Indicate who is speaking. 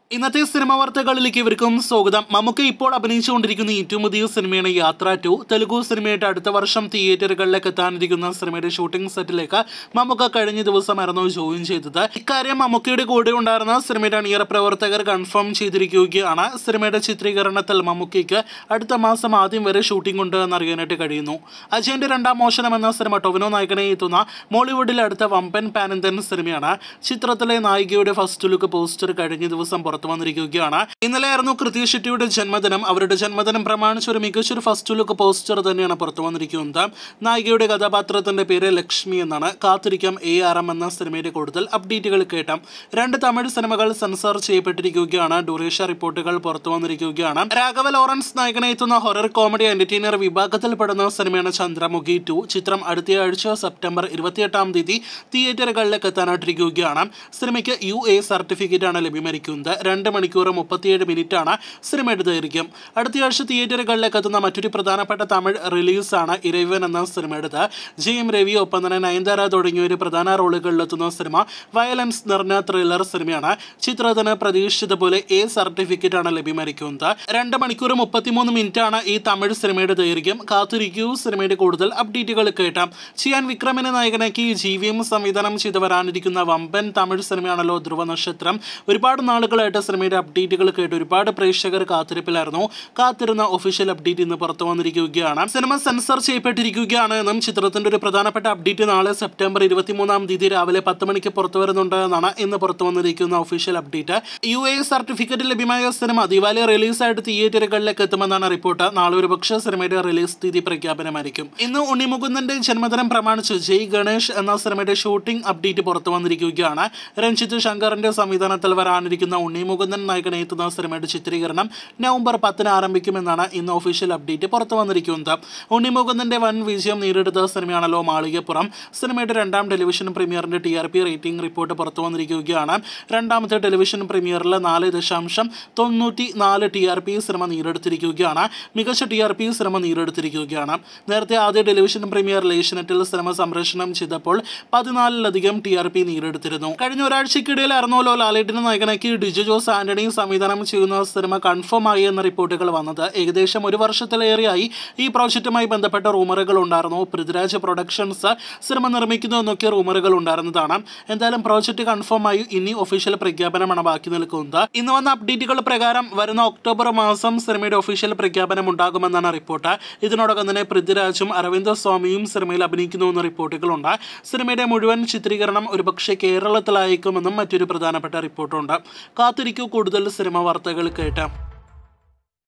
Speaker 1: ഇന്നത്തെ സിനിമ വാർത്തകളിലേക്ക് ഇവർക്കും സ്വാഗതം മമ്മൂക്ക ഇപ്പോൾ അഭിനയിച്ചുകൊണ്ടിരിക്കുന്ന ഏറ്റവും പുതിയ സിനിമയാണ് യാത്ര ടു തെലുഗു സിനിമയായിട്ട് അടുത്ത വർഷം തിയേറ്ററുകളിലേക്ക് എത്താനിരിക്കുന്ന സിനിമയുടെ ഷൂട്ടിംഗ് സെറ്റിലേക്ക് മമ്മൂക്ക കഴിഞ്ഞ ദിവസമായിരുന്നു ജോയിൻ ചെയ്തത് ഇക്കാര്യം മമ്മൂക്കയുടെ കൂടെ ഉണ്ടായിരുന്ന സിനിമയുടെ അണിയറ പ്രവർത്തകർ കൺഫേം ചെയ്തിരിക്കുകയാണ് സിനിമയുടെ ചിത്രീകരണത്തിൽ മമ്മൂക്കയ്ക്ക് അടുത്ത മാസം ആദ്യം വരെ ഷൂട്ടിംഗ് ഉണ്ട് എന്നറിയാനായിട്ട് കഴിയുന്നു അജയന്റെ രണ്ടാം മോഷണം എന്ന സിനിമ ടൊവിനോ നായകനെ എത്തുന്ന മോളിവുഡിലെ അടുത്ത വമ്പൻ പാനന്തൻ സിനിമയാണ് ചിത്രത്തിലെ നായികയുടെ ഫസ്റ്റ് ലുക്ക് പോസ്റ്റർ കഴിഞ്ഞ ദിവസം പുറത്തു വന്നിരിക്കുകയാണ് ഇന്നലെയായിരുന്നു കൃതി ഷെട്ടിയുടെ ജന്മദിനം അവരുടെ ജന്മദിനം പ്രമാണിച്ച് ഒരു മികച്ചൊരു ഫസ്റ്റ് ലുക്ക് പോസ്റ്റർ തന്നെയാണ് പുറത്തു വന്നിരിക്കുന്നത് നായികയുടെ കഥാപാത്രത്തിന്റെ പേര് ലക്ഷ്മി എന്നാണ് കാത്തിരിക്കാം എ ആർ എം എന്ന സിനിമയുടെ കൂടുതൽ അപ്ഡേറ്റുകൾ കേട്ടാം രണ്ട് തമിഴ് സിനിമകൾ സെൻസർ ചെയ്യപ്പെട്ടിരിക്കുകയാണ് ഡുറേഷ റിപ്പോർട്ടുകൾ പുറത്തു വന്നിരിക്കുകയാണ് രാഘവ ലോറൻസ് നായകനെ എത്തുന്ന ഹൊറർ കോമഡി എന്റർടൈനർ വിഭാഗത്തിൽപ്പെടുന്ന സിനിമയാണ് ചന്ദ്രമുഖി ടു ചിത്രം അടുത്തയാഴ്ച സെപ്റ്റംബർ ഇരുപത്തിയെട്ടാം തീയതി തിയേറ്ററുകളിലേക്ക് എത്താനായിട്ടിരിക്കുകയാണ് സിനിമയ്ക്ക് യു എ സർട്ടിഫിക്കറ്റ് ആണ് ലഭ്യമായിരിക്കുന്നത് രണ്ട് മണിക്കൂർ മുപ്പത്തിയേഴ് മിനിറ്റ് ആണ് സിനിമയുടെ ദൈർഘ്യം അടുത്തയാഴ്ച തിയേറ്ററുകളിലേക്ക് എത്തുന്ന മറ്റൊരു പ്രധാനപ്പെട്ട തമിഴ് റിലീസാണ് ഇരവൻ എന്ന സിനിമയുടേത് ജെ എം രവി ഒപ്പം തന്നെ നയൻതാര തുടങ്ങിയവർ പ്രധാന റോളുകളിലെത്തുന്ന സിനിമ വയലൻസ് നിറഞ്ഞ ത്രില്ലർ സിനിമയാണ് ചിത്രത്തിന് പ്രതീക്ഷിച്ചത് പോലെ എ സർട്ടിഫിക്കറ്റ് ആണ് ലഭ്യമായിരിക്കുന്നത് രണ്ട് മണിക്കൂർ മുപ്പത്തിമൂന്ന് മിനിറ്റ് ആണ് ഈ തമിഴ് സിനിമയുടെ ദൈർഘ്യം കാത്തിരിക്കൂ സിനിമയുടെ കൂടുതൽ അപ്ഡേറ്റുകൾ കേട്ടാം ചിയാൻ വിക്രമിനെ നായകനാക്കി ജീവിയും സംവിധാനം ചെയ്ത് വരാനിരിക്കുന്ന വമ്പൻ തമിഴ് സിനിമയാണല്ലോ ധ്രുവ നക്ഷത്രം ഒരുപാട് നാളുകളായിട്ട് സിനിമയുടെ അപ്ഡേറ്റുകൾ കേട്ട് ഒരുപാട് പ്രേക്ഷകർ കാത്തിരിപ്പിലായിരുന്നു കാത്തിരുന്ന ഒഫീഷ്യൽ അപ്ഡേറ്റ് ഇന്ന് പുറത്തു വന്നിരിക്കുകയാണ് സിനിമ സെൻസർ ചെയ്യപ്പെട്ടിരിക്കുകയാണ് എന്നും ചിത്രത്തിന്റെ ഒരു പ്രധാനപ്പെട്ട അപ്ഡേറ്റ് നാളെ സെപ്റ്റംബർ ഇരുപത്തിമൂന്നാം തീയതി രാവിലെ പത്ത് മണിക്ക് പുറത്തു വരുന്നുണ്ട് എന്നാണ് ഇന്ന് പുറത്തു വന്നിരിക്കുന്ന official update U A certificate ലഭ്യമായ സിനിമ ദിവാലി റിലീസായിട്ട് തിയേറ്ററുകളിലേക്ക് എത്തുമെന്നാണ് റിപ്പോർട്ട് നാളെ ഒരു പക്ഷേ സിനിമയുടെ റിലീസ് തീയതി പ്രഖ്യാപനമായിരിക്കും ഇന്ന് ഉണ്ണിമുകുന്ദന്റെ ജന്മദിനം പ്രമാണിച്ച് ജയ് ഗണേഷ് എന്ന സിനിമയുടെ ഷൂട്ടിംഗ് അപ്ഡേറ്റ് പുറത്തു വന്നിരിക്കുകയാണ് രഞ്ജിത്ത് ശങ്കറിന്റെ സംവിധാനത്തിൽ വരാനിരിക്കുന്ന ഉണ്ണിമുകുന്ദൻ നായകനെ എത്തുന്ന സിനിമയുടെ ചിത്രീകരണം നവംബർ പത്തിന് ആരംഭിക്കുമെന്നാണ് ഇന്ന് ഒഫീഷ്യൽ അപ്ഡേറ്റ് പുറത്തു വന്നിരിക്കുന്നത് ഉണ്ണിമുകുന്ദന്റെ വൻ വിജയം നേരിടുന്ന സിനിമയാണല്ലോ മാളികപ്പുറം സിനിമയുടെ രണ്ടാം ടെലിവിഷൻ പ്രീമിയറിന്റെ T R P rating report പുറത്തു വന്നിരിക്കുകയാണ് രണ്ടാമത്തെ ടെലിവിഷൻ പ്രീമിയറിൽ നാല് ദശാംശം തൊണ്ണൂറ്റി നാല് ടി ആർ പി സിനിമ നേടിയെടുത്തിരിക്കുകയാണ് മികച്ച ടി ആർ പി സിനിമ നേടിയെടുത്തിരിക്കുകയാണ് നേരത്തെ ആദ്യ ടെലിവിഷൻ പ്രീമിയർ ഏഷ്യനെറ്റിൽ സിനിമ സംപ്രേഷണം ചെയ്തപ്പോൾ പതിനാലിലധികം ടി ആർ പി നേടിയെടുത്തിരുന്നു കഴിഞ്ഞ ഒരാഴ്ചക്കിടയിലായിരുന്നല്ലോ ലാലേട്ടിന് നായകനാക്കി ഡിജു ജോസ് ആന്റണി സംവിധാനം ചെയ്യുന്ന സിനിമ കൺഫേം ആയി എന്ന റിപ്പോർട്ടുകൾ വന്നത് ഏകദേശം ഒരു വർഷത്തിലേറെയായി ഈ പ്രോജക്റ്റുമായി ബന്ധപ്പെട്ട റൂമറുകൾ ഉണ്ടായിരുന്നു പൃഥ്വിരാജ് പ്രൊഡക്ഷൻസ് സിനിമ നിർമ്മിക്കുന്നു എന്നൊക്കെ റൂമറുകൾ ഉണ്ടായിരുന്നതാണ് എന്തായാലും പ്രോജക്റ്റ് കൺഫേം ആയി ഇനി ഒഫീഷ്യൽ പ്രഖ്യാപനമാണ് ബാക്കി നിൽക്കുന്നത് ഇന്ന് വന്ന അപ്ഡേറ്റുകൾ പ്രകാരം വരുന്ന ഒക്ടോബർ മാസം സിനിമയുടെ ഒഫീഷ്യൽ പ്രഖ്യാപനം ഉണ്ടാകുമെന്നാണ് റിപ്പോർട്ട് ഇതിനോടകം തന്നെ പൃഥ്വിരാജും അരവിന്ദ സ്വാമിയും സിനിമയിൽ അഭിനയിക്കുന്നു എന്ന റിപ്പോർട്ടുകളുണ്ട് സിനിമയുടെ മുഴുവൻ ചിത്രീകരണം ഒരുപക്ഷെ കേരളത്തിലായേക്കുമെന്നും മറ്റൊരു പ്രധാനപ്പെട്ട റിപ്പോർട്ടുണ്ട് കാത്തിരിക്കൂ കൂടുതൽ സിനിമ വാർത്തകൾ കേട്ടാം